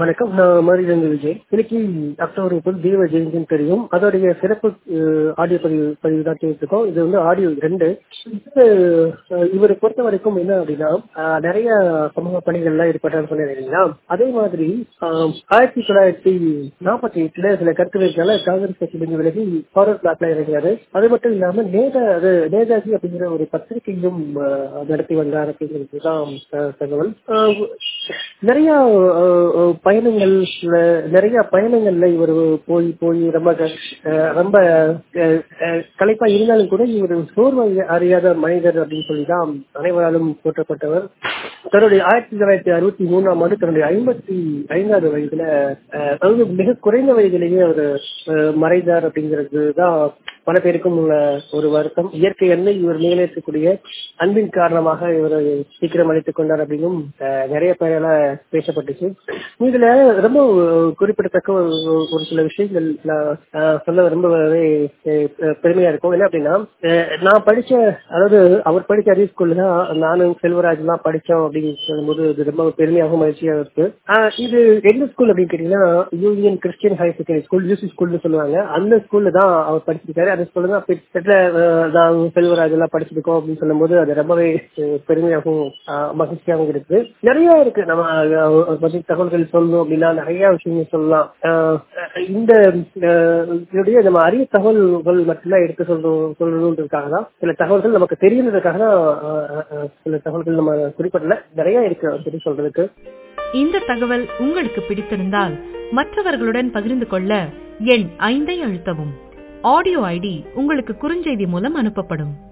வணக்கம் நான் மதுரையிலிருந்து விஜய் இன்னைக்கு அக்டோபர் முப்பது தேவ ஜெயந்தின்னு தெரியும் அதோடைய சிறப்பு ஆடியோ பதிவு பதிவு தான் கேட்டிருக்கோம் இது வந்து ஆடியோ ரெண்டு இது, அஹ், இவரை பொறுத்த வரைக்கும் என்ன அப்படின்னா அஹ், நிறைய சமூக பணிகள்லாம் ஈடுபட்டான்னு சொன்னேன் இல்லைங்களா அதே மாதிரி அஹ், ஆயிரத்தி தொள்ளாயிரத்தி நாற்பத்தி எட்டுல சில கருத்து வைக்கல காங்கிரஸ் கட்சி கொஞ்சம் விலகி ஃபார்வர்ட் பிளாக்ல இறங்கினாரு அது மட்டும் இல்லாம நேதா அது நேதாஜி அப்படிங்கிற ஒரு பத்திரிகையும் அஹ், நடத்தி வந்தார் அப்படிங்கிறது தான் அஹ், தகவல் அஹ், நிறைய அஹ், அஹ், பயணங்கள்ல நிறைய பயணங்கள்ல இவர் போய் போய் ரொம்ப க- அஹ், ரொம்ப அஹ், அஹ், களைப்பா இருந்தாலும் கூட இவர் சோர்வு அறியாத மனிதர் அப்படின்னு சொல்லி தான் அனைவராலும் போற்றப்பட்டவர் தன்னுடைய ஆயிரத்தி தொள்ளாயிரத்தி அறுபத்தி மூணாம் ஆண்டு தன்னுடைய ஐம்பத்தி ஐந்தாவது வயதுல அஹ், அதாவது மிக குறைந்த வயதிலேயே அவர் அஹ், மறைந்தார் அப்படிங்கிறது தான் பல பேருக்கும் உள்ள ஒரு வருத்தம் இயற்கை எண்ணெய் இவர் மேலேற்றக்கூடிய அன்பின் காரணமாக இவர் சீக்கிரம் அழைத்துக் கொண்டார் அப்படின்னும் அஹ், நிறைய பேரால பேசப்பட்டுச்சு இதுல ரொம்ப குறிப்பிடத்தக்க ஒரு ஒரு சில விஷயங்கள் நான் அஹ், சொல்ல ரொம்பவே அஹ், பெருமையா இருக்கும் என்ன அப்படின்னா அஹ், நான் படிச்ச அதாவது அவர் படிச்ச அதே ஸ்கூல்ல தான் நானும் செல்வராஜ் எல்லாம் படிச்சோம் அப்படின்னு சொல்லும்போது இது ரொம்ப பெருமையாகவும் மகிழ்ச்சியாக இருக்கு அஹ், இது எந்த ஸ்கூல் அப்படின்னு கேட்டீங்கன்னா Union Christian higher secondary school UC ஸ்கூல்னு சொல்லுவாங்க அந்த ஸ்கூல்ல தான் அவர் படிச்சிருக்காரு அந்த ஸ்கூல்ல தான் கிட்டத்தட்ட, அஹ், நான் செல்வராஜ் எல்லாம் படிச்சிருக்கோம் அப்படின்னு சொல்லும்போது அது ரொம்பவே அஹ், பெருமையாகவும் அஹ், மகிழ்ச்சியாகவும் இருக்கு நிறைய இருக்கு நம்ம அஹ், அதை பத்தி தகவல்கள் சொல்லணும் அப்படின்னா நிறைய விஷயங்கள் சொல்லலாம் அஹ், இந்த அஹ், இதனுடைய நம்ம அரிய தகவல்கள் மட்டும்தான் எடுத்து சொல்லணும் சொல்லணுன்றதுக்காக தான் சில தகவல்கள் நமக்கு தெரியறதுக்காக தான் அஹ், அஹ், சில தகவல்கள் நம்ம குறிப்பிடல நிறைய இருக்கு அதை பத்தி சொல்றதுக்கு இந்த தகவல் உங்களுக்கு பிடித்திருந்தால் மற்றவர்களுடன் பகிர்ந்து கொள்ள எண் ஐந்தை அழுத்தவும் ஆடியோ ஐடி உங்களுக்கு குறுஞ்செய்தி மூலம் அனுப்பப்படும்